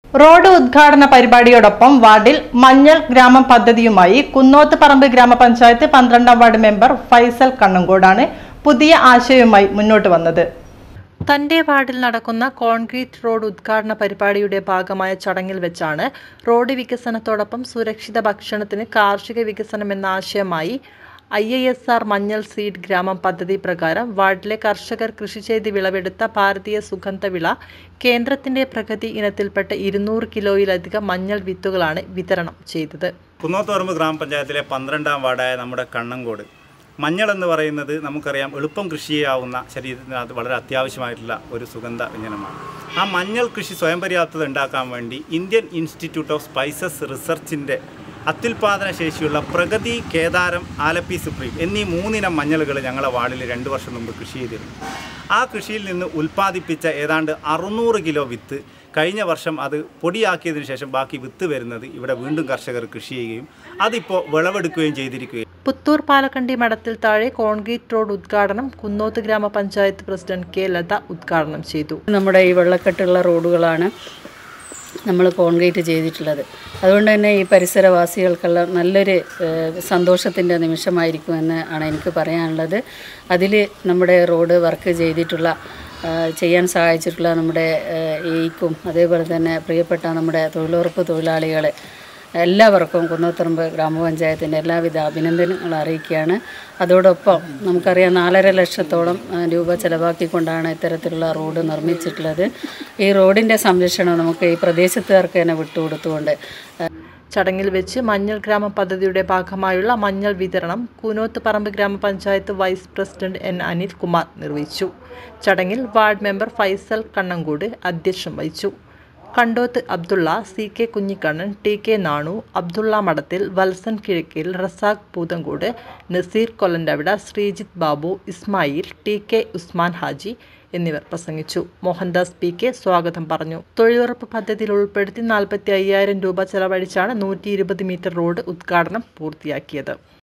road ഉദ്ഘാടന പരിപാടിയോടൊപ്പം വാർഡിൽ മഞ്ഞൾ ഗ്രാമം പദ്ധതിയുമായി കുന്നോത്ത് പറമ്പ് ഗ്രാമപഞ്ചായത്ത് പന്ത്രണ്ടാം വാർഡ് മെമ്പർ ഫൈസൽ കണ്ണങ്കോടാണ് പുതിയ ആശയവുമായി മുന്നോട്ട് വന്നത് തന്റെ വാർഡിൽ നടക്കുന്ന കോൺക്രീറ്റ് റോഡ് ഉദ്ഘാടന പരിപാടിയുടെ ഭാഗമായ ചടങ്ങിൽ വെച്ചാണ് റോഡ് വികസനത്തോടൊപ്പം സുരക്ഷിത ഭക്ഷണത്തിന് കാർഷിക വികസനം എന്ന ആശയമായി ഐ ഐ എസ് ആർ മഞ്ഞൾ സീഡ് ഗ്രാമം പദ്ധതി പ്രകാരം വാർഡിലെ കർഷകർ കൃഷി ചെയ്ത് വിളവെടുത്ത ഭാരതീയ സുഗന്ധവിള കേന്ദ്രത്തിന്റെ പ്രഗതി ഇനത്തിൽപ്പെട്ട ഇരുന്നൂറ് കിലോയിലധികം മഞ്ഞൾ വിത്തുകളാണ് വിതരണം ചെയ്തത് കുന്നോത്തുപറമ്പ് ഗ്രാമപഞ്ചായത്തിലെ പന്ത്രണ്ടാം വാർഡായ നമ്മുടെ കണ്ണങ്കോട് മഞ്ഞൾ എന്ന് പറയുന്നത് നമുക്കറിയാം എളുപ്പം കൃഷി ചെയ്യാവുന്ന ശരീരത്തിന് അത് വളരെ അത്യാവശ്യമായിട്ടുള്ള ഒരു സുഗന്ധ വ്യഞ്ജനമാണ് ആ മഞ്ഞൾ കൃഷി സ്വയം പര്യാപ്തത ഉണ്ടാക്കാൻ വേണ്ടി ഇന്ത്യൻ ഇൻസ്റ്റിറ്റ്യൂട്ട് ഓഫ് സ്പൈസസ് റിസർച്ചിൻ്റെ അത്യുൽപാദന ശേഷിയുള്ള പ്രഗതി കേദാരം ആലപ്പി സുപ്രീം എന്നീ മൂന്നിനം മഞ്ഞളുകൾ ഞങ്ങളെ വാർഡിൽ രണ്ട് വർഷം മുമ്പ് കൃഷി ചെയ്തിരുന്നു ആ കൃഷിയിൽ നിന്ന് ഉൽപ്പാദിപ്പിച്ച ഏതാണ്ട് അറുന്നൂറ് കിലോ വിത്ത് കഴിഞ്ഞ വർഷം അത് പൊടിയാക്കിയതിനു ശേഷം ബാക്കി വിത്ത് വരുന്നത് ഇവിടെ വീണ്ടും കർഷകർ കൃഷി ചെയ്യുകയും അതിപ്പോൾ വിളവെടുക്കുകയും ചെയ്തിരിക്കുകയും പുത്തൂർ പാലക്കണ്ടി മഠത്തിൽ താഴെ കോൺക്രീറ്റ് റോഡ് ഉദ്ഘാടനം കുന്നോത്ത് ഗ്രാമപഞ്ചായത്ത് പ്രസിഡന്റ് കെ ലത ഉദ്ഘാടനം ചെയ്തു നമ്മുടെ ഈ വെള്ളക്കെട്ടുള്ള റോഡുകളാണ് നമ്മൾ കോൺക്രീറ്റ് ചെയ്തിട്ടുള്ളത് അതുകൊണ്ട് തന്നെ ഈ പരിസരവാസികൾക്കെല്ലാം നല്ലൊരു സന്തോഷത്തിൻ്റെ നിമിഷമായിരിക്കുമെന്ന് ആണ് എനിക്ക് പറയാനുള്ളത് അതിൽ നമ്മുടെ റോഡ് വർക്ക് ചെയ്തിട്ടുള്ള ആ, ചെയ്യാൻ സഹായിച്ചിട്ടുള്ള നമ്മുടെ എയ്ക്കും അതേപോലെ തന്നെ പ്രിയപ്പെട്ട നമ്മുടെ തൊഴിലുറപ്പ് തൊഴിലാളികളെ എല്ലാവർക്കും കുന്നോത്തറമ്പ് ഗ്രാമപഞ്ചായത്തിൻ്റെ എല്ലാവിധ അഭിനന്ദനങ്ങൾ അറിയിക്കുകയാണ് അതോടൊപ്പം നമുക്കറിയാം നാലര ലക്ഷത്തോളം ആ, രൂപ ചെലവാക്കിക്കൊണ്ടാണ് ഇത്തരത്തിലുള്ള റോഡ് നിർമ്മിച്ചിട്ടുള്ളത് ഈ റോഡിൻ്റെ സംരക്ഷണം നമുക്ക് ഈ പ്രദേശത്തുകാർക്ക് തന്നെ വിട്ടുകൊടുത്തുകൊണ്ട് ആ, ചടങ്ങിൽ വെച്ച് മഞ്ഞൾ ഗ്രാമ പദ്ധതിയുടെ ഭാഗമായുള്ള മഞ്ഞൾ വിതരണം കൂനോത്ത് പറമ്പ് ഗ്രാമപഞ്ചായത്ത് vice president N Anil Kumar നിർവഹിച്ചു ചടങ്ങിൽ വാർഡ് മെമ്പർ ഫൈസൽ കണ്ണങ്കോട് അധ്യക്ഷം വഹിച്ചു Kandoth Abdulla C K Kunhikannan T K Nanu Abdulla Madathil Valsan Kizhakkil Razak Poothankode Naseer Kollantavida Sreejith Babu Ismail T K Usman Haji എന്നിവർ പ്രസംഗിച്ചു മോഹൻദാസ് പി കെ സ്വാഗതം പറഞ്ഞു തൊഴിലുറപ്പ് പദ്ധതിയിൽ ഉൾപ്പെടുത്തി നാൽപ്പത്തി അയ്യായിരം രൂപ ചെലവഴിച്ചാണ് നൂറ്റി ഇരുപത് മീറ്റർ റോഡ് ഉദ്ഘാടനം പൂർത്തിയാക്കിയത്